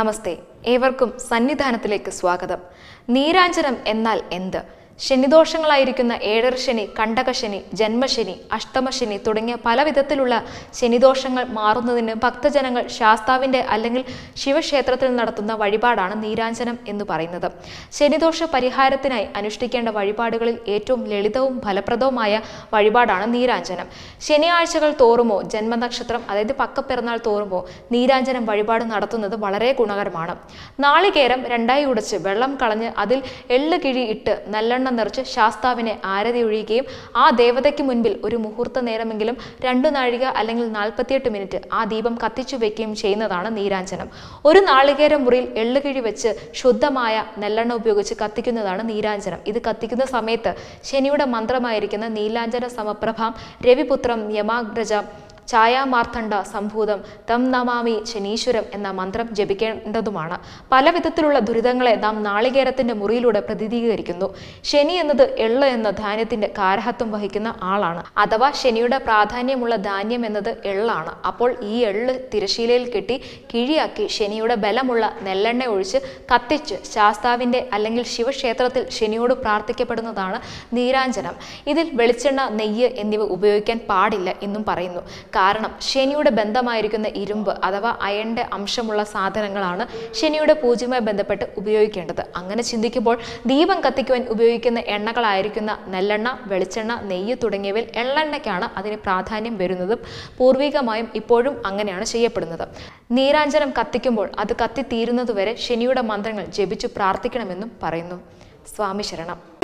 നമസ്തേ ഏവർക്കും സന്നിധാനത്തിലേക്ക് സ്വാഗതം നീരാഞ്ജനം എന്നാൽ എന്ത് ശനിദോഷങ്ങളായിരിക്കുന്ന ഏഴര ശനി കണ്ടകശനി ജന്മശനി അഷ്ടമശനി തുടങ്ങിയ പല വിധത്തിലുള്ള ശനിദോഷങ്ങൾ മാറുന്നതിന് ഭക്തജനങ്ങൾ ശാസ്താവിൻ്റെ അല്ലെങ്കിൽ ശിവക്ഷേത്രത്തിൽ നടത്തുന്ന വഴിപാടാണ് നീരാഞ്ജനം എന്ന് പറയുന്നത് ശനിദോഷ പരിഹാരത്തിനായി അനുഷ്ഠിക്കേണ്ട വഴിപാടുകളിൽ ഏറ്റവും ലളിതവും ഫലപ്രദവുമായ വഴിപാടാണ് നീരാഞ്ജനം ശനിയാഴ്ചകൾ തോറുമോ ജന്മനക്ഷത്രം അതായത് പക്കപ്പിറന്നാൾ തോറുമോ നീരാഞ്ജനം വഴിപാട് നടത്തുന്നത് വളരെ ഗുണകരമാണ് നാളികേരം രണ്ടായി ഉടച്ച് വെള്ളം കളഞ്ഞ് അതിൽ എള്ള് കിഴി ഇട്ട് നല്ലെണ്ണ നിറച്ച് ശാസ്താവിനെ ആരതി ഒഴിയുകയും ആ ദേവതയ്ക്ക് മുൻപിൽ ഒരു മുഹൂർത്ത നേരമെങ്കിലും രണ്ടു നാഴിക അല്ലെങ്കിൽ നാൽപ്പത്തിയെട്ട് മിനിറ്റ് ആ ദീപം കത്തിച്ചു വെക്കുകയും ചെയ്യുന്നതാണ് നീരാഞ്ജനം ഒരു നാളികേര മുറിയിൽ എള്ളുകിഴി വെച്ച് ശുദ്ധമായ നെല്ലെണ്ണ ഉപയോഗിച്ച് കത്തിക്കുന്നതാണ് നീരാഞ്ജനം ഇത് കത്തിക്കുന്ന സമയത്ത് ശനിയുടെ മന്ത്രമായിരിക്കുന്ന നീലാഞ്ജന സമപ്രഭാം രവിപുത്രം യമാഗ്രജ ഛായാമാർത്തണ്ഡ സംഭൂതം തം നമാമി ശനീശ്വരം എന്ന മന്ത്രം ജപിക്കേണ്ടതുമാണ് പല വിധത്തിലുള്ള ദുരിതങ്ങളെ നാം നാളികേരത്തിന്റെ മുറിയിലൂടെ പ്രതിനിധീകരിക്കുന്നു ശനി എന്നത് എള്ള് എന്ന ധാന്യത്തിന്റെ കാരഹത്വം വഹിക്കുന്ന ആളാണ് അഥവാ ശനിയുടെ പ്രാധാന്യമുള്ള ധാന്യം എന്നത് എള്ളാണ് അപ്പോൾ ഈ എള്ള് തിരശീലയിൽ കെട്ടി കിഴിയാക്കി ശനിയുടെ ബലമുള്ള നെല്ലെണ്ണ ഒഴിച്ച് കത്തിച്ച് ശാസ്താവിന്റെ അല്ലെങ്കിൽ ശിവക്ഷേത്രത്തിൽ ശനിയോട് പ്രാർത്ഥിക്കപ്പെടുന്നതാണ് നീരാഞ്ജനം ഇതിൽ വെളിച്ചെണ്ണ നെയ്യ് എന്നിവ ഉപയോഗിക്കാൻ പാടില്ല എന്നും പറയുന്നു കാരണം ശനിയുടെ ബന്ധമായിരിക്കുന്ന ഇരുമ്പ് അഥവാ അയണിന്റെ അംശമുള്ള സാധനങ്ങളാണ് ശനിയുടെ പൂജയുമായി ബന്ധപ്പെട്ട് ഉപയോഗിക്കേണ്ടത് അങ്ങനെ ചിന്തിക്കുമ്പോൾ ദീപം കത്തിക്കുവാൻ ഉപയോഗിക്കുന്ന എണ്ണകളായിരിക്കുന്ന നെല്ലെണ്ണ വെളിച്ചെണ്ണ നെയ്യ് തുടങ്ങിയവയിൽ എള്ളെണ്ണയ്ക്കാണ് അതിന് പ്രാധാന്യം വരുന്നതും പൂർവികമായും ഇപ്പോഴും അങ്ങനെയാണ് ചെയ്യപ്പെടുന്നത് നീരാഞ്ജനം കത്തിക്കുമ്പോൾ അത് കത്തിത്തീരുന്നതുവരെ ശനിയുടെ മന്ത്രങ്ങൾ ജപിച്ചു പ്രാർത്ഥിക്കണമെന്നും പറയുന്നു സ്വാമി ശരണം